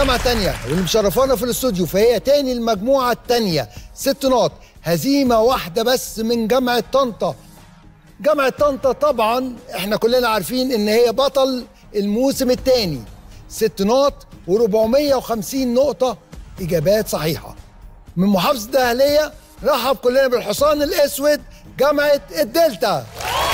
جامعة تانية واللي مشرفانا في الاستوديو فهي تاني المجموعة التانية ست نقط هزيمة واحدة بس من جامعة طنطا جامعة طنطا طبعا احنا كلنا عارفين ان هي بطل الموسم الثاني ست نقط و450 نقطة إجابات صحيحة من محافظة الدهلية رحب كلنا بالحصان الأسود جامعة الدلتا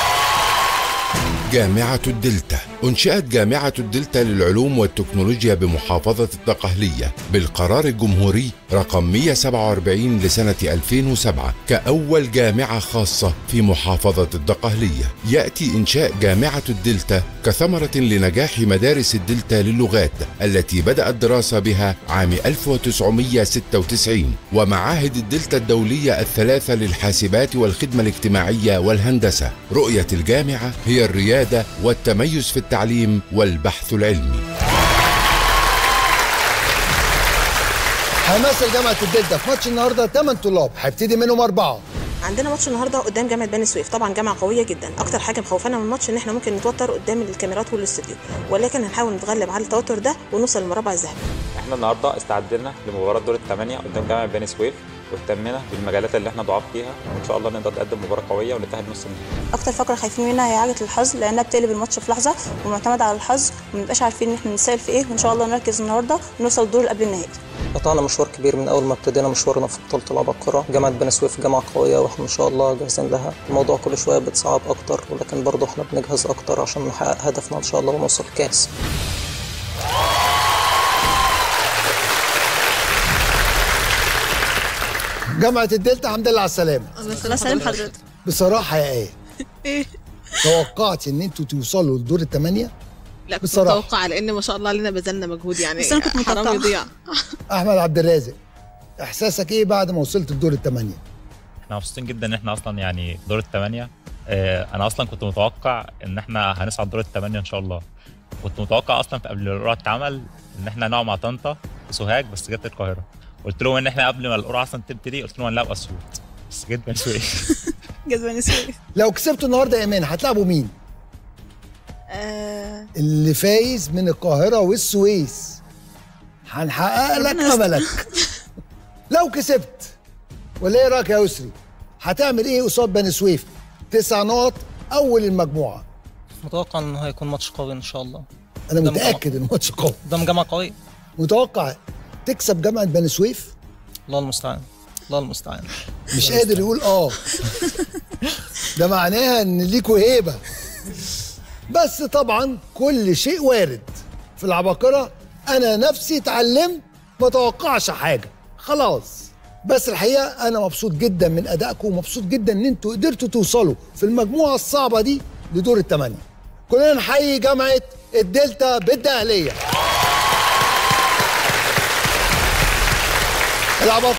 جامعة الدلتا أنشئت جامعة الدلتا للعلوم والتكنولوجيا بمحافظة الدقهلية بالقرار الجمهوري رقم 147 لسنة 2007 كأول جامعة خاصة في محافظة الدقهلية يأتي إنشاء جامعة الدلتا كثمرة لنجاح مدارس الدلتا للغات التي بدأ الدراسة بها عام 1996 ومعاهد الدلتا الدولية الثلاثة للحاسبات والخدمة الاجتماعية والهندسة رؤية الجامعة هي الريادة والتميز في التعليم والبحث العلمي حماس جامعة الدلتا في ماتش النهارده 8 طلاب هيبتدي منهم أربعة عندنا ماتش النهارده قدام جامعه بني سويف طبعا جامعه قويه جدا اكتر حاجه مخوفانا من الماتش ان احنا ممكن نتوتر قدام الكاميرات والاستوديو ولكن هنحاول نتغلب على التوتر ده ونوصل للمربع الذهبي احنا النهارده استعدنا لمباراه دور الثمانيه قدام جامعه بني سويف واهتمينا بالمجالات اللي احنا ضعاف فيها وان شاء الله نقدر نقدم مباراه قويه ونتاهل نص النهائي اكتر فقره خايفين منها هي عجله الحظ لانها بتقلب الماتش في لحظه ومعتمد على الحظ وما نبقاش عارفين ان احنا نسال في ايه وان شاء الله نركز النهارده ونوصل للدور اللي قبل النهائي قطعنا مشوار كبير من اول ما ابتدينا مشوارنا في بطوله العباقره جامعه بني سويف جامعه قويه واحنا ان شاء الله جاهزين لها الموضوع كل شويه بيتصعب اكتر ولكن برضه احنا بنجهز اكتر عشان نحقق هدفنا ان شاء الله ونوصل الكاس جامعة الدلتا الحمد لله على السلامة الله سلام حضرتك بصراحة يا ايه ايه توقعتي ان انتوا توصلوا لدور الثمانية لا كنت بصراحة. متوقعة لان ما شاء الله علينا بذلنا مجهود يعني بس أنا كنت حرام متوقعة. يضيع احمد عبد الرازق احساسك ايه بعد ما وصلت لدور الثمانية احنا مبسوطين جدا ان احنا اصلا يعني دور الثمانيه اه انا اصلا كنت متوقع ان احنا هنصعد دور الثمانيه ان شاء الله كنت متوقع اصلا في قبل القرعه اتعمل ان احنا نقع مع طنطا في سوهاج بس جت القاهره قلت لهم ان احنا قبل ما القرعه اصلا تبتدي قلت لهم هنلعب اسيوط بس جيت بني سويف جت بني سويف لو كسبتوا النهارده يا ايمان هتلعبوا مين؟ آه اللي فايز من القاهرة والسويس هنحقق لك ربنا يستر. املك لو كسبت ولا ايه رايك يا يسري؟ هتعمل ايه قصاد بني سويف؟ تسع نقط اول المجموعة متوقع ان هيكون ماتش قوي ان شاء الله انا ده متأكد ان الماتش قوي قدام جامعه قويه متوقع تكسب جامعة بني سويف؟ الله المستعان الله المستعان مش قادر يقول اه ده معناها ان ليكوا هيبه بس طبعا كل شيء وارد في العباقره انا نفسي اتعلمت ما اتوقعش حاجه خلاص بس الحقيقه انا مبسوط جدا من ادائكم ومبسوط جدا ان انتوا قدرتوا توصلوا في المجموعه الصعبه دي لدور الثمانيه كلنا نحيي جامعه الدلتا بالدهليه العباقره